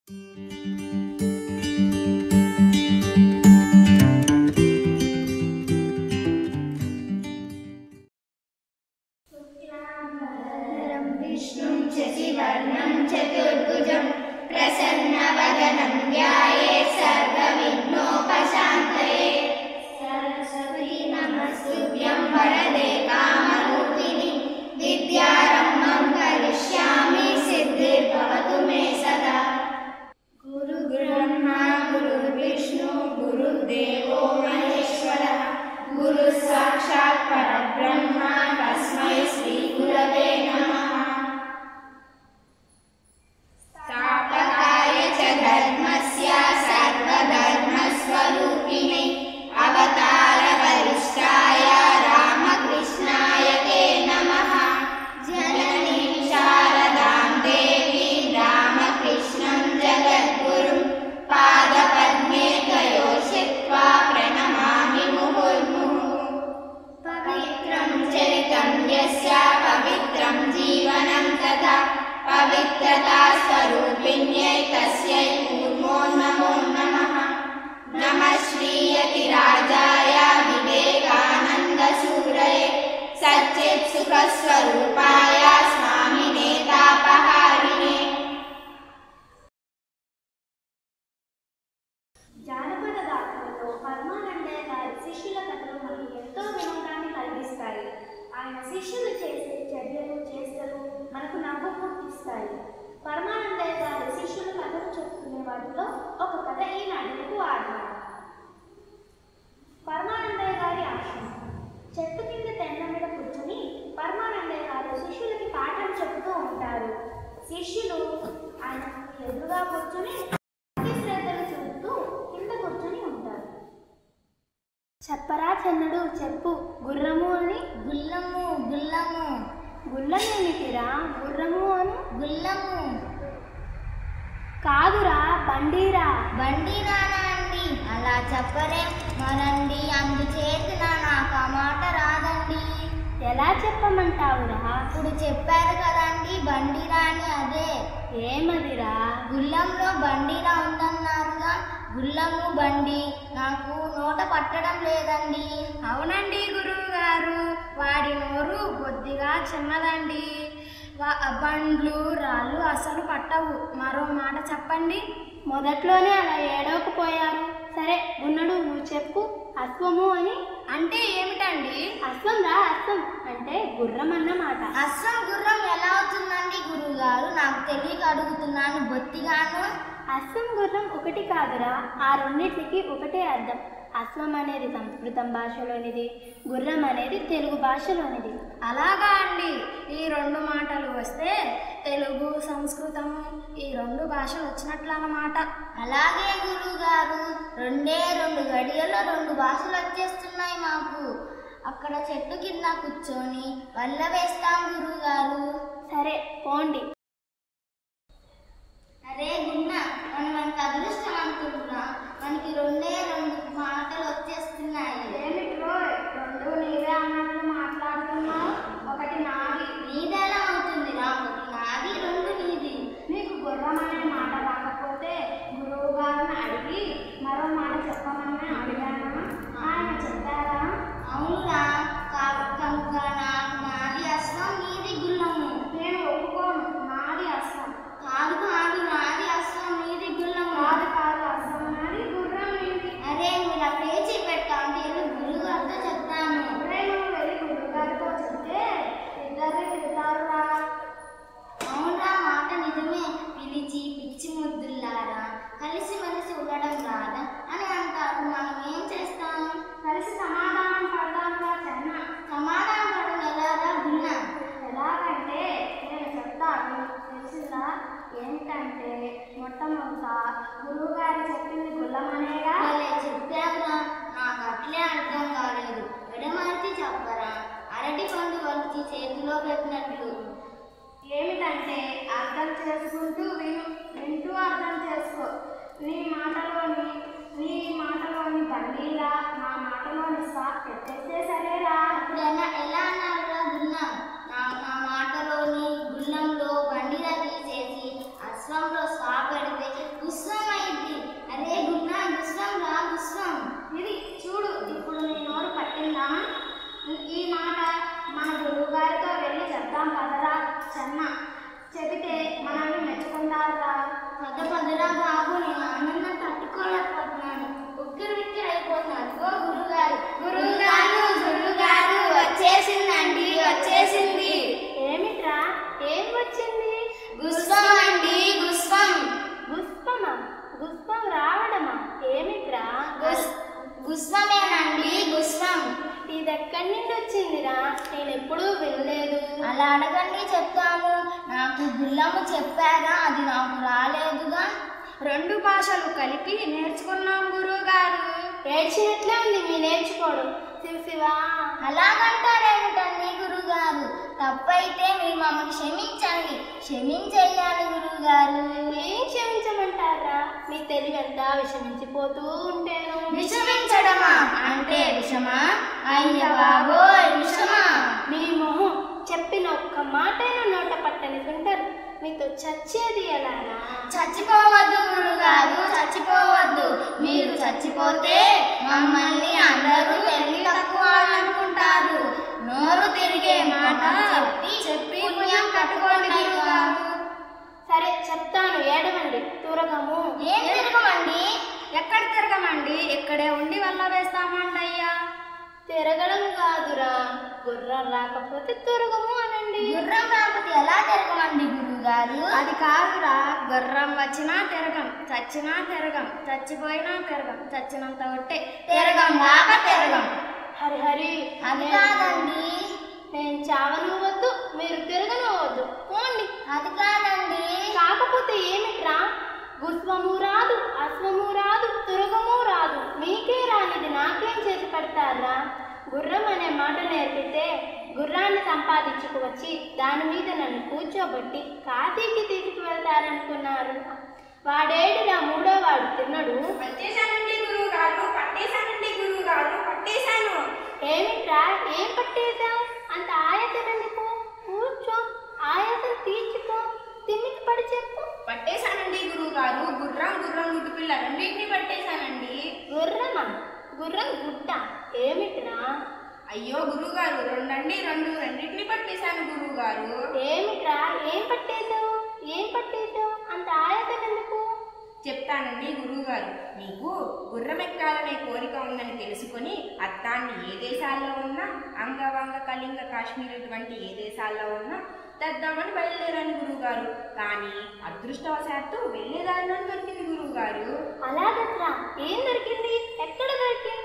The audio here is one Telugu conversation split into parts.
శుక్లాంబరధరం విష్ణుం శశివర్ణం చతుర్భుజం ప్రసన్నవదనం ధ్యాయే సర్వవిఘ్నోపశాంతయే సరస్వతీ నమస్తుభ్యం వరదే కామరూపిణి విద్యారంభం కరిష్యామి సిద్ధిర్భవతు మే సదా గురు బ్రహ్మ గురు విష్ణు గురు దేవో మహేశ్వర గురు సాక్షాత్ పరబ్రహ్మ తస్మై శ్రీ గురవే నమః స్థాపకాయ చ ధర్మస్య సర్వధర్మస్వరూపిణే అవతార వరిష్టాయ రామకృష్ణాయ తే నమః జననీం శారదాం దేవీం రామకృష్ణం జగద్గురుం పాదపద్మే తయోషిత్వా ప్రణమామి ముహుర్ముహుः పవిత్రం చరితం యస్య పవిత్రం జీవనం తథా పవిత్రతా స్వరూపిణ్యై తస్యై కూర్మో నమో నమః నమః శ్రీయతిరాజాయ వివేకానందశూరయే సచ్చిత్ సుఖస్వరూపాయ స్వామినే తాపహారిణే జానపద గాథలలో పద్మానందయ్య గారి శిష్యుల కథలు మనకు ఎంతో వినోదాన్ని కలిగిస్తాయి ఆయన శిష్యులు చేసే చర్యలు చేష్టలు మనకు నవ్వు పుట్టిస్తాయి పరమానందయ్య గారి శిష్యులు కథలు చెప్పుకునే వాటిలో ఒక కథ ఈనాటికి ఆధారం పరమానందయ్య గారి ఆశ్రమం చెట్టు కింద తెన్న మీద కూర్చొని పరమానందయ్య గారు శిష్యులకి పాఠం చెబుతూ ఉంటారు శిష్యులు ఆయన ఎదురుగా కూర్చొని భక్తి శ్రద్ధలు చూపుతూ కింద కూర్చొని ఉంటారు చెప్పరా చెన్నడు చెప్పు గుర్రము అని గుల్లము గుల్లము గుల్లమేమిటిరా గుర్రము అను గుల్లము కాదురా బండిరా బండి నానా అండి అలా చెప్పరే మరండి అందుచేత నాకు ఆ మాట రాదండి ఎలా చెప్పమంటావురా ఇప్పుడు చెప్పారు కదండి బండిరా అని అదే ఏమదిరా గుల్లంలో బండిరా ఉందన్నారుగా గుల్లము బండి నాకు నోట పట్టడం లేదండి అవునండి గురువు గారు వాడి నోరు కొద్దిగా చిన్నదండి వా- బండ్లు రాళ్ళు అసలు పట్టవు మరో మాట చెప్పండి మొదట్లోనే అలా ఏడవకపోయారు సరే గున్నడు నువ్వు చెప్పు అశ్వము అని అంటే ఏమిటండి అశ్వం రా అశ్వం అంటే గుర్రం అన్నమాట అస్సం గుర్రం ఎలా అవుతుందండి గురువుగారు నాకు తెలియక అడుగుతున్నాను బొత్తిగాను అశ్వం గుర్రం ఒకటి కాదురా ఆ రెండింటికి ఒకటే అర్థం అశ్వం అనేది సంస్కృతం భాషలోనిది గుర్రం అనేది తెలుగు భాషలోనిది అలాగా అండి ఈ రెండు మాటలు వస్తే తెలుగు సంస్కృతము ఈ రెండు భాషలు వచ్చినట్లు అన్నమాట అలాగే గురువుగారు రెండే రెండు గడియల్లో రెండు భాషలు వచ్చేస్తున్నాయి మాకు అక్కడ చెట్టు కింద కూర్చొని వల్ల వేస్తాం గురువుగారు సరే పోండి అరే గున్న మనం అంత అదృష్టవంతుడురా మనకి రెండే రెండు మాటలు వచ్చేస్తున్నాయి ఏమిట్రో రెండు నీవే అన్నట్లు మాట్లాడుతున్నావు ఒకటి నాది నీదెలా అవుతుందిరా ఒకటి నాది రెండు నీది నీకు గుర్రం అనే మాట రాకపోతే గురువు గారిని అడిగి మరో మాట చెప్పమని అడిగానా ఆయన చెప్పారా అవునురా కా- కనుక నా- నాది అశ్వం నీది గుల్లము నేను ఒప్పుకోను నాది అస్సం కాదు కాదు నాది అశ్వం నీది గుల్లము కాదు కాదు అస్సం నాది గుర్రం నీది అరే మీరు ఆ పేచీ పెట్టండి గురువు గారితో చెప్తాను అప్పుడే నువ్వు వెళ్ళి గురువు గారితో చెప్తే ఇద్దరే తిడతారురా అవునరా మాట నిజమే పిలిచి పిచ్చి ముద్దుల్లారా కలిసి మెలిసి ఉండడం రాదా అని అంటారు మనం ఏం చేస్తాం కలిసి సమాధానం పడదాంరా చెన్న సమాధానం పడడం ఎలాగా గున్నా ఎలాగంటే నేను చెప్తాను తెలిసిందా ఏంటంటే మొట్టమొదట గురువు గారు చెప్పింది గుల్లమనేగా భలే చెప్పావురా నాకు అట్లే అర్థం కాలేదు ఎడమర్చి చెప్పరా అరటి పండు వచ్చి చేతిలో పెట్టినట్లు ఏమిటంటే అర్థం చేసుకుంటూ విను వింటూ అర్థం చేసుకో నీ మాటలోని నీ మాటలోని బండిలా నా మాటలోని సా పెట్టేస్తే సరేరా అప్పుడు ఎలా ఎలా అన్నారురా గున్నా నా నా మాటలోని గుల్లంలో బండిలా తీసేసి అశ్వంలో స్వా పెడితే ఎక్కడి నుండి వచ్చిందిరా నేను ఎప్పుడూ వినలేదు అలా అడగండి చెప్తాము నాకు గుల్లము చెప్పారా అది నాకు రాలేదుగా రెండు భాషలు కలిపి నేర్చుకున్నాం గురువు గారు ఏడ్చినట్లే ఉంది మీ నేర్చుకోవడం శివశివా అలాగంటారేమిటండి గురుగారు తప్పైతే మీరు మమ్మల్ని క్షమించండి క్షమించేయాలి గురుగారు ఏం క్షమించమంటారా మీ తెలివంతా విషమించిపోతూ ఉంటేను విషమించడమా అంటే విషమా అయ్య బాబోయ్ విషమా మీ మొహం చెప్పిన ఒక్క మాటైనా నోట పట్టని ఉంటారు మీతో చచ్చేది ఎలారా చచ్చిపోవద్దు గురుగారు చచ్చిపోవద్దు మీరు చచ్చిపోతే మమ్మల్ని అందరూ తెలివి తక్కువ అనుకుంటారు నోరు తిరిగే మాట చెప్పి చెప్పి పుణ్యం కట్టుకోండి గురుగారు సరే చెప్తాను ఏడవండి తురగము ఏం తిరగమండి ఎక్కడ తిరగమండి ఇక్కడే ఉండి వల్ల వేస్తామండి అయ్యా తిరగడం కాదురా గుర్రం రాకపోతే తురగము అనండి గుర్రం రాకపోతే ఎలా తిరగమండి గురుగారు అది కాదురా గుర్రం వచ్చినా తిరగం చచ్చినా తిరగం చచ్చిపోయినా తిరగం చచ్చినంత ఒట్టే తిరగం రాక తిరగం హరి హరి అది నేను- కాదండి నేను చావను వద్దు మీరు తిరగను వద్దు పోండి అది కాదండి కాకపోతే ఏమిట్రా గుస్వము రాదు అశ్వము రాదు తురగము రాదు మీకే రానిది నాకేం చేసి పెడతారా గుర్రం అనే మాట నేర్పితే గుర్రాన్ని సంపాదించుకు వచ్చి దాని మీద నన్ను కూర్చోబెట్టి కాశీకి తీసుకువెళ్తారనుకున్నారు వాడేడురా మూడో వాడు తిన్నడు పట్టేశానండి గురువు గారు పట్టేశానండి గురువు గారు పట్టేశాను ఏమిట్రా ఏం పట్టేశావు అంత ఆయాసం ఎందుకు కూర్చో ఆయాసం తీర్చుకో తిమ్మికి పడి చెప్పు పట్టేశానండి గురువు గారు గుర్రం గుర్రం గుడ్డు పిల్ల రెండింటిని పట్టేశానండి గుర్రమా గుర్రం గుట్ట ఏమిట్రా అయ్యో గురువు గారు రెండండి రెండు రెండింటిని పట్టేశాను గురువు గారు ఏమిట్రా ఏం పట్టేశావు ఏం పట్టేశావు అంత ఆయాసం ఎందుకు చెప్తానండి గురువు గారు మీకు గుర్రం ఎక్కాలనే కోరిక ఉందని తెలుసుకొని అత్తాన్ని ఏ దేశాల్లో ఉన్నా అంగవంగ కళింగ కాశ్మీర్ ఇటువంటి ఏ దేశాల్లో ఉన్నా తెద్దామని బయలుదేరాను గురువు గారు కానీ అదృష్టవశాత్తు వెళ్ళేదారిలో దొరికింది గురువు గారు అలాగట్రా ఏం దొరికింది ఎక్కడ దొరికింది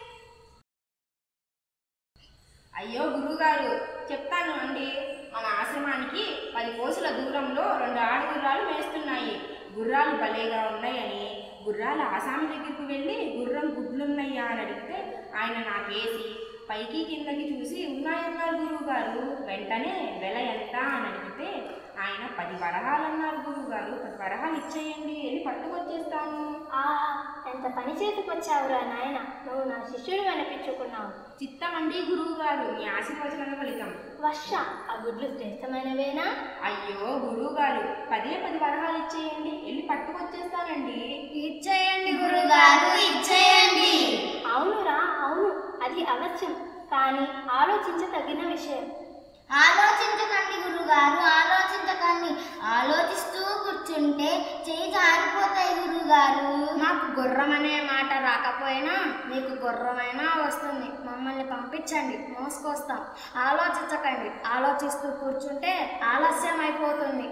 అయ్యో గురువుగారు చెప్తాను అండి మన ఆశ్రమానికి పది కోసుల దూరంలో రెండు ఆడు గుర్రాలు మేస్తున్నాయి గుర్రాలు భలేగా ఉన్నాయని గుర్రాల ఆసామి దగ్గరికి వెళ్ళి గుర్రం గుడ్లున్నాయా అని అడిగితే ఆయన నాకేసి పైకి కిందకి చూసి ఉన్నాయన్నారు గురువు గారు వెంటనే వెల ఎంత అని అడిగితే ఆయన పది వరహాలు అన్నారు గురువు గారు పది వరహాలు ఇచ్చేయండి వెళ్ళి పట్టుకొచ్చేస్తాను ఆహా ఎంత పని చేసుకొచ్చావురా నాయన నువ్వు నా శిష్యుడు అనిపించుకున్నావు చిత్తమండి గురువు గారు మీ ఆశీర్వచన ఫలితం వర్ష ఆ గుడ్లు శ్రేష్టమైనవేనా అయ్యో గురువు గారు పదే పది వరహాలు ఇచ్చేయండి వెళ్ళి పట్టుకొచ్చేస్తానండి ఇచ్చేయండి గురుగారు ఇచ్చేయండి అవునురా అవును అది అవశ్యం కానీ ఆలోచించదగిన విషయం ఆలోచించకండి గురుగారు ఆలోచించకండి ఆలోచిస్తూ కూర్చుంటే చేయి జారిపోతాయి గురుగారు మాకు గుర్రం అనే మాట రాకపోయినా మీకు గుర్రమైనా వస్తుంది మమ్మల్ని పంపించండి మోసుకొస్తాం ఆలోచించకండి ఆలోచిస్తూ కూర్చుంటే ఆలస్యం అయిపోతుంది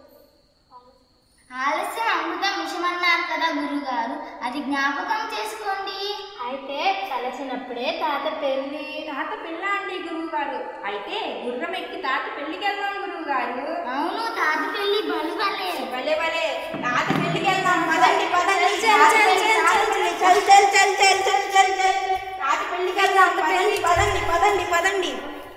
ఆలస్యం అమృతం విషమన్నారు కదా గురుగారు అది జ్ఞాపకం చేసుకోండి అయితే కలిసినప్పుడే తాత పెళ్ళి తాత పెళ్ళ అండి గురువు గారు అయితే గుర్రం ఎక్కి తాత పెళ్ళికి వెళ్దాం గురువు గారు అవును తాత పెళ్లి బలు బలే భలే భలే తాత పెళ్ళికి వెళ్దాం పదండి పదండి చల్, తాత చల్, పెళ్ళి, చల్, తాత చల్, పెళ్ళి, చల్ చల్ చల్ చల్ చల్ చల్ చల్ తాత పెళ్ళికి వెళ్దాం పదండి పదండి పదండి పదండి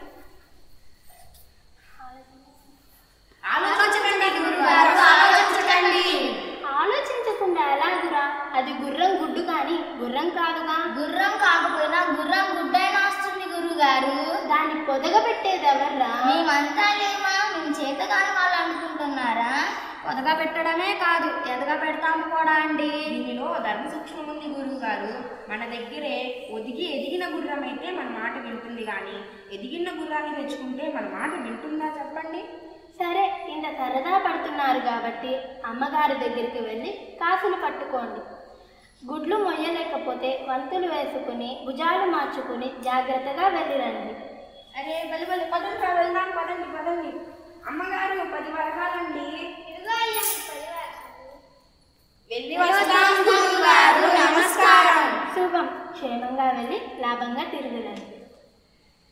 ఆలోచించకండి గురువు గారు ఆలోచించకండి ఆలోచించకుండా ఎలాగురా అది గుర్రం గుడ్డు కానీ గుర్రం కాదుగా గుర్రం కాకపోయినా గుర్రం గుడ్డైనా వస్తుంది గురుగారు దాన్ని పొదగబెట్టేది ఎవర్రా మేమంతా లేమా మేము చేతగాని వాళ్ళు అనుకుంటున్నారా పొదగ పెట్టడమే కాదు ఎదగ పెడతాము కూడా అండి దీనిలో ధర్మ సూక్ష్మం ఉంది గురువు గారు మన దగ్గరే ఒదిగి ఎదిగిన గుర్రం అయితే మన మాట వింటుంది కానీ ఎదిగిన గుర్రాన్ని తెచ్చుకుంటే మన మాట వింటుందా చెప్పండి సరే ఇంత సరదా పడుతున్నారు కాబట్టి అమ్మగారి దగ్గరికి వెళ్ళి కాసులు పట్టుకోండి గుడ్లు మొయ్యలేకపోతే వంతులు వేసుకుని భుజాలు మార్చుకుని జాగ్రత్తగా వెళ్ళిరండి అరే బలి బలి పదండి రా, వెళ్దాం పదండి పదండి అమ్మగారు పది వరహాలండి వెళ్ళి వస్తాం గురువు గారు నమస్కారం శుభం క్షేమంగా వెళ్ళి లాభంగా తిరిగిరండి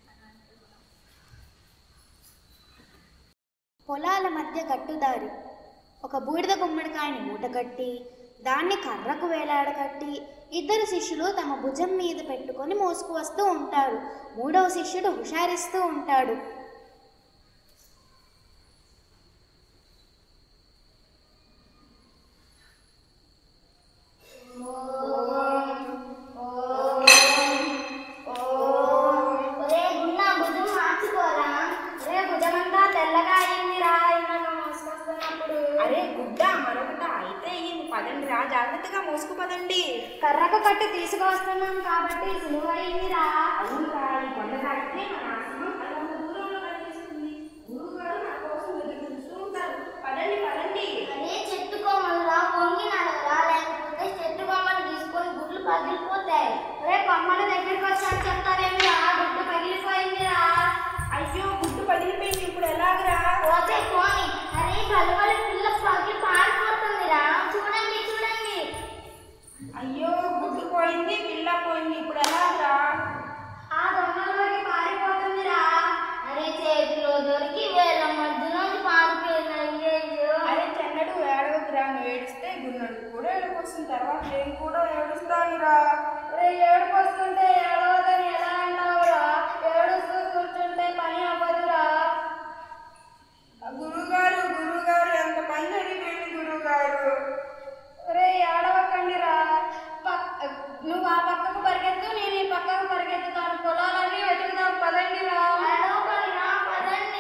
పొలాల మధ్య గట్టుదారి ఒక బూడిద గుమ్మడికాయని మూటగట్టి దాన్ని కర్రకు వేలాడగట్టి ఇద్దరు శిష్యులు తమ భుజం మీద పెట్టుకొని మోసుకు వస్తూ ఉంటారు మూడవ శిష్యుడు హుషారిస్తూ ఉంటాడు ఒరే గున్నా భుజం మార్చుకోరా అరే భుజమంతా తెల్లగా అయిందిరా ఇందాక మోసుకొస్తున్నప్పుడు అరే గుడ్డ మరొకట అయితే అయ్యింది పదండి రా జాగ్రత్తగా మోసుకు పదండి కర్రకు కట్టి తీసుకువస్తున్నాం కాబట్టి సులువు అయిందిరా అవునురా ఈ కొండ దాటితే మన ఆశ్రమం అల్లంత దూరంలో కనిపిస్తుంది గురువుగారు నా కోసం ఎదురు చూస్తూ ఉంటారు పదండి పదండి అరే చెట్టు కొమ్మలురా వంగి నడవరా లేకపోతే చెట్టు కొమ్మలు తీసుకొని గుడ్లు పగిలిపోతాయి అరే కొమ్మల దగ్గరికి వచ్చాక చెప్తారేమిరా గుడ్డు పగిలిపోయిందిరా అయ్యో గుడ్డు పగిలిపోయింది ఇప్పుడు ఎలాగరా పోతే పోని అరే కలువల పిల్ల పగిలి పారిపోతుందిరా చూడండి చూడండి అయ్యో గుడ్డు పోయింది పిల్ల పోయింది ఇప్పుడు ఎలాగరా ఆ దొంగలోకి పారిపోతుందిరా అరే చేతిలో దొరికి వేల మధ్యలోంచి పారిపోయింది అయ్యయ్యో అరే చెన్నడు ఏడవద్దురా నువ్వు ఏడిస్తే గున్నడు కూడా ఏడుకొస్తుంది తర్వాత నేను కూడా ఏడుస్తానురా అరే ఏడుపు వస్తుంటే ఏడవదని ఎలా అంటావురా ఏడుస్తూ కూర్చుంటే పని అవ్వదురా గురుగారు గురుగారు ఎంత పని జరిగిపోయింది గురుగారు అరే ఏడవకండిరా పక్- నువ్వు ఆ పక్కకు పరిగెత్తు నేను ఈ పక్కకు పరిగెత్తుతాను పొలాలన్నీ వెతుకుదాం పదండిరా ఏడవకండిరా, పదండి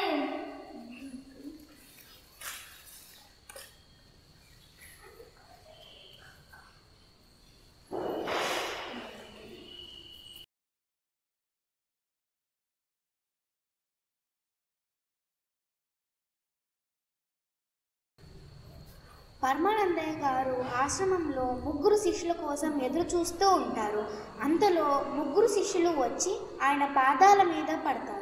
పరమానందయ్య గారు ఆశ్రమంలో ముగ్గురు శిష్యుల కోసం ఎదురు చూస్తూ ఉంటారు అంతలో ముగ్గురు శిష్యులు వచ్చి ఆయన పాదాల మీద పడతారు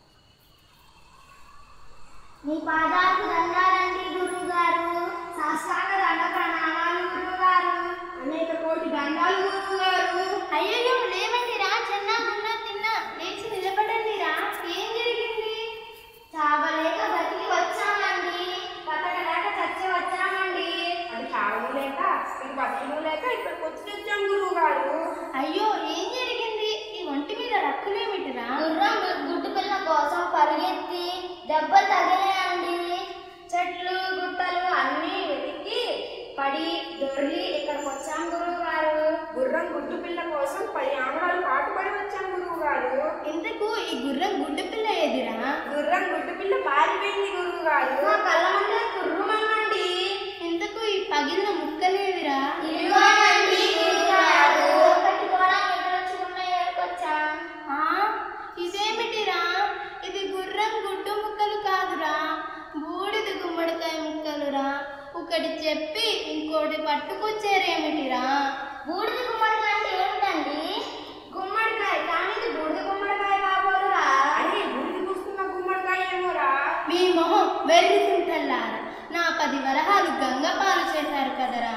మీ పాదాలకు దండాలండి గురువు గారు సాష్టాంగ దండ ప్రణామాలు గురువుగారు అనేక కోటి దండాలు గురుగారు అయ్యో లేవండిరా చిన్న గున్న తిన్న లేచి నిలబడండిరా ఏం జరిగింది చావలేక బతికి వచ్చామండి బతకలేక చచ్చి వచ్చామండి అది చావడం లేక ఇది బతకడం లేక ఇక్కడికి వచ్చి తెచ్చాం గురువు గారు అయ్యో ఏం జరిగింది ఈ ఒంటి మీద రక్కులేమిటిరా గుర్రం గు- గుడ్డు పిల్ల కోసం పరిగెత్తి దెబ్బలు తగిలాయండి చెట్లు గుట్టలు అన్నీ వెతికి పడి దొర్లి ఇక్కడికి వచ్చాం గురువు గారు గుర్రం గుడ్డు పిల్ల కోసం పది ఆమడాలు పాటుపడి వచ్చాం గురువు గారు ఇంతకు ఈ గుర్రం గుడ్డు పిల్ల ఏదిరా గుర్రం గుడ్డు పిల్ల పారిపోయింది గురువు గారు మా కళ్ళ ముందే కుర్రుమన్నండి ఇంతకు ఈ పగిలిన ముక్కలేవిరా ఇదిగోనండి గురువుగారు. ఒకటి కూడా మిగల్చకుండా ఏడుకొచ్చాం. ఆ, ఇదేమిటిరా ఇది గుర్రం గుడ్డు ముక్కలు కాదురా బూడిద గుమ్మడికాయ ముక్కలురా ఒకటి చెప్పి ఇంకోటి పట్టుకొచ్చారేమిటిరా బూడిద గుమ్మడికాయ అంటే ఏమిటండి గుమ్మడికాయ కానీ ఇది బూడిద గుమ్మడికాయ కాబోలురా అరే గుడికి కూస్తున్న గుమ్మడికాయ ఏమోరా మీ మొహం వెర్రి తుంటల్లారా నా పది వరహాలు గంగ పాలు చేశారు కదరా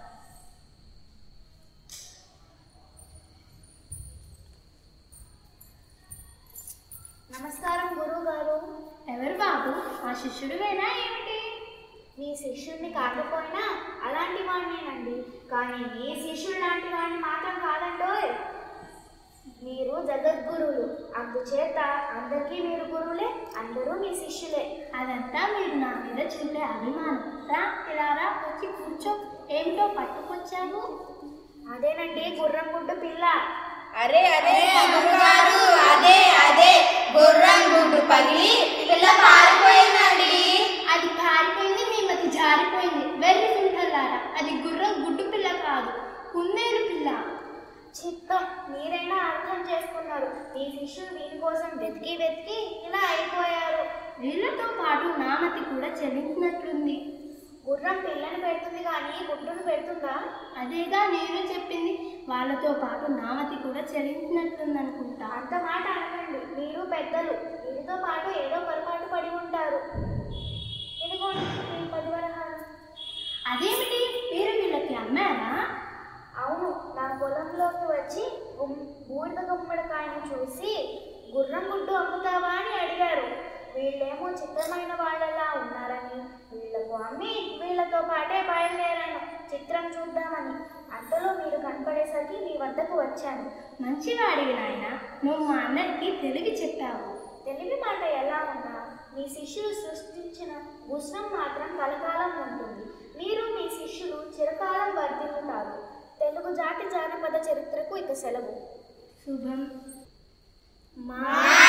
నమస్కారం గురువు గారు ఎవరు బాబు మా శిష్యుడివేనా ఏమిటి మీ శిష్యుడిని కాకపోయినా అలాంటి వాడినేనండి కానీ మీ శిష్యుడు లాంటి వాడిని మాత్రం కాదండోయ్ మీరు జగద్గురువులు అందుచేత అందరికీ మీరు గురువులే అందరూ మీ శిష్యులే అదంతా మీరు నా మీద చూపే అభిమానం రా ఇలా రా వచ్చి కూర్చో ఏమిటో పట్టుకొచ్చావు అదేనండి గుర్రం గుడ్డు పిల్ల అరే అరే గురుగారు అదే అదే గుర్రం గుడ్డు పగిలి పిల్ల పారిపోయిందండి అది పారిపోయింది మీ మతి జారిపోయింది వెర్రి తుంటల్లారా అది గుర్రం గుడ్డు పిల్ల కాదు కుందేలు పిల్ల చిత్తం మీరైనా అర్థం చేసుకున్నారు మీ శిష్యులు దీనికోసం వెతికి వెతికి ఇలా అయిపోయారు వీళ్ళతో పాటు నామతి కూడా చెల్లించినట్లుంది గుర్రం పిల్లని పెడుతుంది కానీ గుడ్డును పెడుతుందా అదేగా నేను చెప్పింది వాళ్ళతో పాటు నామతి కూడా చెల్లించినట్లుంది అనుకుంటా అంత మాట అనకండి మీరు పెద్దలు వీరితో పాటు ఏదో పొరపాటు పడి ఉంటారు ఇదిగోండి ఈ పది వరహాలు అదేమిటి మీరు వీళ్ళకి అమ్మారా అవును నా పొలంలోకి వచ్చి గుమ్- బూడిద గుమ్మడికాయను చూసి గుర్రం గుడ్డు అమ్ముతావా అని అడిగారు వీళ్ళేమో చిత్రమైన వాళ్ళలా ఉన్నారని వీళ్ళకు అమ్మి వీళ్ళతో పాటే బయలుదేరాను చిత్రం చూద్దామని అంతలో మీరు కనపడేసరికి మీ వద్దకు వచ్చాను మంచివాడివి నాయన నువ్వు మా అన్నకి తెలుగు చెప్పావు తెలుగు మాట ఎలా ఉన్నా మీ శిష్యులు సృష్టించిన ఉష్ణం మాత్రం కలకాలం ఉంటుంది మీరు మీ శిష్యులు చిరకాలం వర్ధిల్లుతారు తెలుగు జాతి జానపద చరిత్రకు ఇక సెలవు శుభం మా